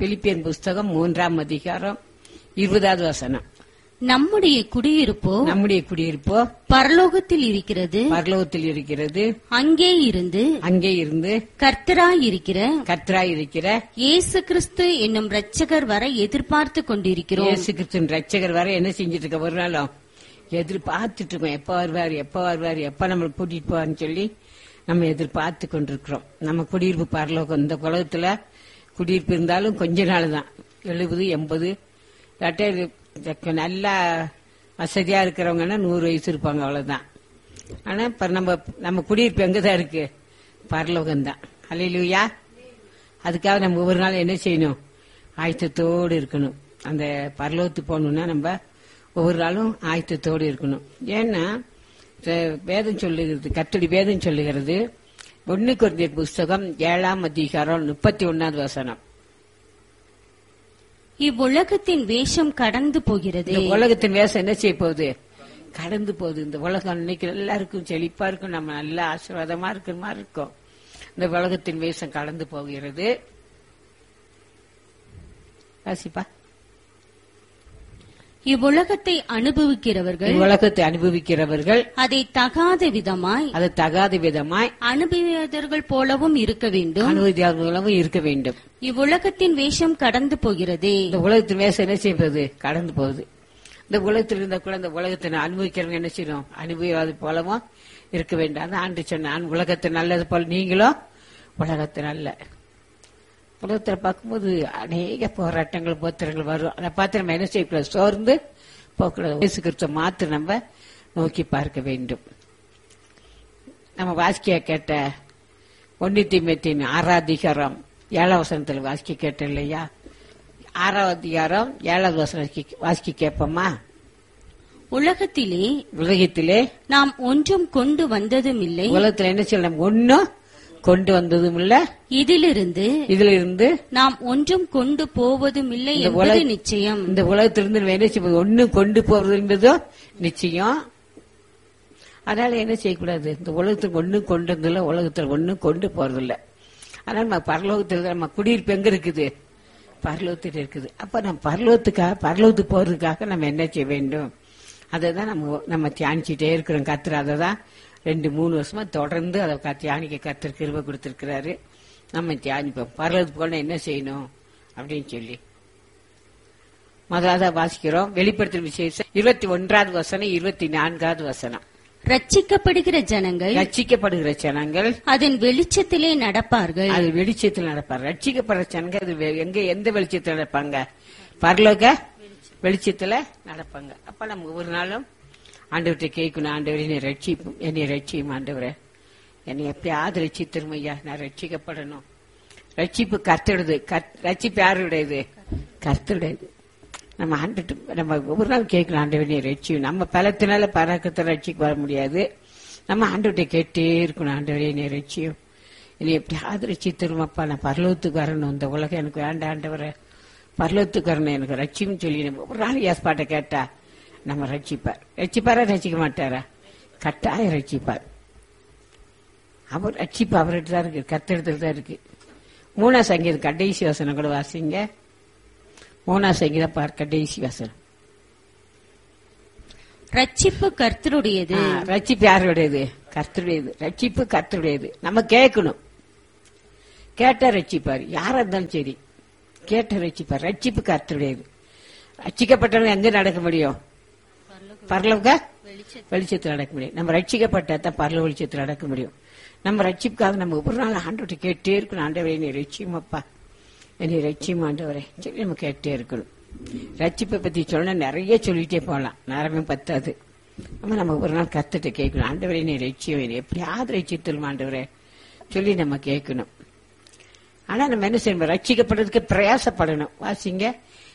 Philippian புஸ்தகம் மூன்றாம் அதிகாரம் இருபதாவது வசனம் நம்முடைய குடியிருப்போ நம்முடைய குடியிருப்போ பரலோகத்தில் இருக்கிறது பரலோகத்தில் இருக்கிறது அங்கே இருந்து அங்கே இருந்து கர்த்தராய் இருக்கிற கர்த்தராய் இருக்கிற இயேசு கிறிஸ்து என்னும் இரட்சகர் வர எதிர்பார்த்து கொண்டிருக்கிறோம் இயேசு கிறிஸ்துவின் ரட்சகர் வர என்ன செஞ்சிட்டு இருக்க ஒரு நாளும் எதிர்பார்த்துட்டு இருக்கோம் எப்ப வருவார் எப்ப வருவார் எப்ப நம்மளை கூட்டிட்டு போவார்னு சொல்லி நம்ம எதிர்பார்த்து கொண்டிருக்கிறோம் நம்ம குடியிருப்பு பரலோகம் இந்த உலகத்துல குடியிருப்பு இருந்தாலும் கொஞ்ச நாள் தான் எழுபது எண்பது இல்லாட்டே இது நல்லா வசதியா இருக்கிறவங்கன்னா நூறு வயசு இருப்பாங்க அவ்வளவுதான் ஆனா இப்ப நம்ம நம்ம குடியிருப்பு எங்கதான் இருக்கு பரலோகம் தான் அலையிலுயா அதுக்காக நம்ம ஒவ்வொரு நாள் என்ன செய்யணும் ஆயத்தத்தோடு இருக்கணும் அந்த பரலோகத்துக்கு போகணும்னா நம்ம ஒவ்வொரு நாளும் ஆயத்தத்தோடு இருக்கணும் ஏன்னா வே- வேதம் சொல்லுகிறது கத்தடி வேதம் சொல்லுகிறது ஒன்னு குறைந்த புஸ்தகம் ஏழாம் அதிகாரம் முப்பத்தி ஒன்னாவது வசனம் இவ்வுலகத்தின் வேஷம் கடந்து போகிறது இந்த உலகத்தின் வேஷம் என்ன செய்ய போகுது கடந்து போகுது இந்த உலகம் இன்னைக்கு எல்லாருக்கும் செழிப்பா இருக்கும் நம்ம நல்ல ஆசீர்வாதமா இருக்கிற மாதிரி இருக்கும் இந்த உலகத்தின் வேஷம் கடந்து போகிறது வாசிப்பா இவ்வுலகத்தை அனுபவிக்கிறவர்கள் உலகத்தை அனுபவிக்கிறவர்கள் அதை தகாத விதமாய் அது தகாத விதமாய் அனுபவியதர்கள் போலவும் இருக்க வேண்டும் அனுமதியாளர்களும் இருக்க வேண்டும் இவ்வுலகத்தின் வேஷம் கடந்து போகிறதே இந்த உலகத்தின் வேஷம் என்ன செய்வது கடந்து போகுது இந்த உலகத்தில் இருந்த கூட இந்த உலகத்தை அனுபவிக்கிறவங்க என்ன செய்யணும் அனுபவியாது போலவும் இருக்க வேண்டும் அதான் ஆண்டு சொன்னான் உலகத்தை நல்லது போல நீங்களும் உலகத்தை நல்ல உலகத்துல பார்க்கும்போது அநேக போராட்டங்கள் போத்திரங்கள் வரும் அதை பார்த்து நம்ம என்ன செய்யக்கூடாது சோர்ந்து போகக்கூடாது இயேசு கிறிஸ்துவ மாத்திரம் நம்ம நோக்கி பார்க்க வேண்டும் நம்ம வாசிக்க கேட்ட ஒன்னித்தி மெத்தின் ஆறாம் அதிகாரம் ஏழாம் வசனத்துல வாசிக்க கேட்டோம் இல்லையா ஆறாம் அதிகாரம் ஏழாவது வசனம் வாசிக்க- வாசிக்க கேட்போமா உலகத்திலே உலகத்திலே நாம் ஒன்றும் கொண்டு வந்ததும் இல்லை உலகத்துல என்ன செய்யலாம் ஒன்னும் கொண்டு வந்ததும் இல்ல இதிலிருந்து இதுல இருந்து நாம் ஒன்றும் கொண்டு போவதும் இல்லை இந்த என்பது உலக- நிச்சயம் இந்த உலகத்திலிருந்து நம்ம என்ன செய்வது ஒண்ணு கொண்டு போறது என்பதும் நிச்சயம் அதனால என்ன செய்யக்கூடாது இந்த உலகத்துக்கு ஒண்ணும் கொண்டு வந்ததில்ல உலகத்துல ஒண்ணும் கொண்டு போறதில்ல அதனால நம்ம பரலோகத்துல நம்ம குடியிருப்பு எங்க இருக்குது பரலோகத்தில் இருக்குது அப்ப நம்ம பரலோகத்துக்காக பரலோகத்துக்கு போறதுக்காக நம்ம என்ன செய்ய வேண்டும் அதை தான் நம்ம நம்ம தியானிச்சுட்டே இருக்கிறோம் கத்துற அதை தான் ரெண்டு மூணு வருஷமா தொடர்ந்து அதை க- தியானிக்க கத்தர் கிருப கொடுத்திருக்கிறாரு நம்ம தியானிப்போம் பரலோகத்துக்கு போனா என்ன செய்யணும் அப்படின்னு சொல்லி முதலாவது வாசிக்கிறோம் வெளிப்படுத்தும் விசேஷம் இருபத்தி ஒன்றாவது வசனம் இருபத்தி நான்காவது வசனம் ரட்சிக்கப்படுகிற ஜனங்கள் ரட்சிக்கப்படுகிற ஜனங்கள் அதன் வெளிச்சத்திலே நடப்பார்கள் அது வெளிச்சத்தில் நடப்பார் ரட்சிக்கப்படுற ஜனங்கள் அது வெ- எங்க எந்த வெளிச்சத்தில் நடப்பாங்க பரலோக வெளிச்சத்துல நடப்பாங்க அப்ப நம்ம ஒவ்வொரு நாளும் ஆண்டவர்கிட்ட கேட்கணும் ஆண்டவரே என்னை ரட்சிப்பும் என்னை ரட்சியும் ஆண்டவரே என்னை எப்பயாவது ரட்சித்திரும் ஐயா நான் ரட்சிக்கப்படணும் ரட்சிப்பு கர்த்தருடையது கர்த்- ரட்சிப்பு யாருடையது கர்த்தருடையது நம்ம ஆண்டுட்டு நம்ம ஒவ்வொரு நாள் கேட்கலாம் ஆண்டவரே நீ ரட்சியும் நம்ம பலத்தினால பறக்கத்தை ரட்சிக்கு வர முடியாது நம்ம ஆண்டவர்கிட்ட கேட்டே இருக்கணும் ஆண்டவரே நீ ரட்சியும் என்னை எப்படியாவது ரட்சித்திருமப்பா நான் பரலோகத்துக்கு வரணும் இந்த உலகம் எனக்கு வேண்டாம் ஆண்டவரே பரலோகத்துக்கு வரணும் எனக்கு ரட்சியும் சொல்லி நம்ம ஒரு நாள் ஏற்பாட்டை கேட்டா நம்ம ரட்சிப்பார் ரட்சிப்பாரா ரட்சிக்க மாட்டாரா கட்டாயம் ரட்சிப்பார் அவர் ரட்சிப்பு அவர்கிட்ட தான் இருக்கு கத்தெடுத்துல தான் இருக்கு மூணா சங்கீதம் கடைசி வசனம் கூட வாசிங்க மூணா சங்கீதம் பார் கடைசி வசனம் ரட்சிப்பு கர்த்தருடையது ஆ, ரட்சிப்பு யாருடையது கர்த்தருடையது ரட்சிப்பு கர்த்தருடையது நம்ம கேட்கணும் கேட்டா ரட்சிப்பார் யாரா இருந்தாலும் சரி கேட்ட ரட்சிப்பார் ரட்சிப்பு கர்த்தருடையது ரட்சிக்கப்பட்டவங்க எங்க நடக்க முடியும் பரலோக வெளிச்சத்தில் நடக்க முடியும் நம்ம ரட்சிக்கப்பட்டா தான் பரலோக வெளிச்சத்தில் நடக்க முடியும் நம்ம ரட்சிப்புக்காக நம்ம ஒவ்வொரு நாள் ஆண்டவர்கிட்ட கேட்டே இருக்கணும் ஆண்டவரே நீ ரட்சியமப்பா என்னை ரட்சியம் ஆண்டவரே சொல்லி நம்ம கேட்டே இருக்கணும் ரட்சிப்பை பத்தி சொன்னா நிறைய சொல்லிட்டே போகலாம் நேரமே பத்தாது நம்ம நம்ம ஒரு நாள் கத்துட்டு கேட்கணும் ஆண்டவரே நீ ரட்சியம் என்னை எப்படியாவது ரட்சித்தலும் ஆண்டவரே சொல்லி நம்ம கேட்கணும் ஆனா நம்ம என்ன செய்யணும் ரட்சிக்கப்படுறதுக்கு பிரயாசப்படணும் வாசிங்க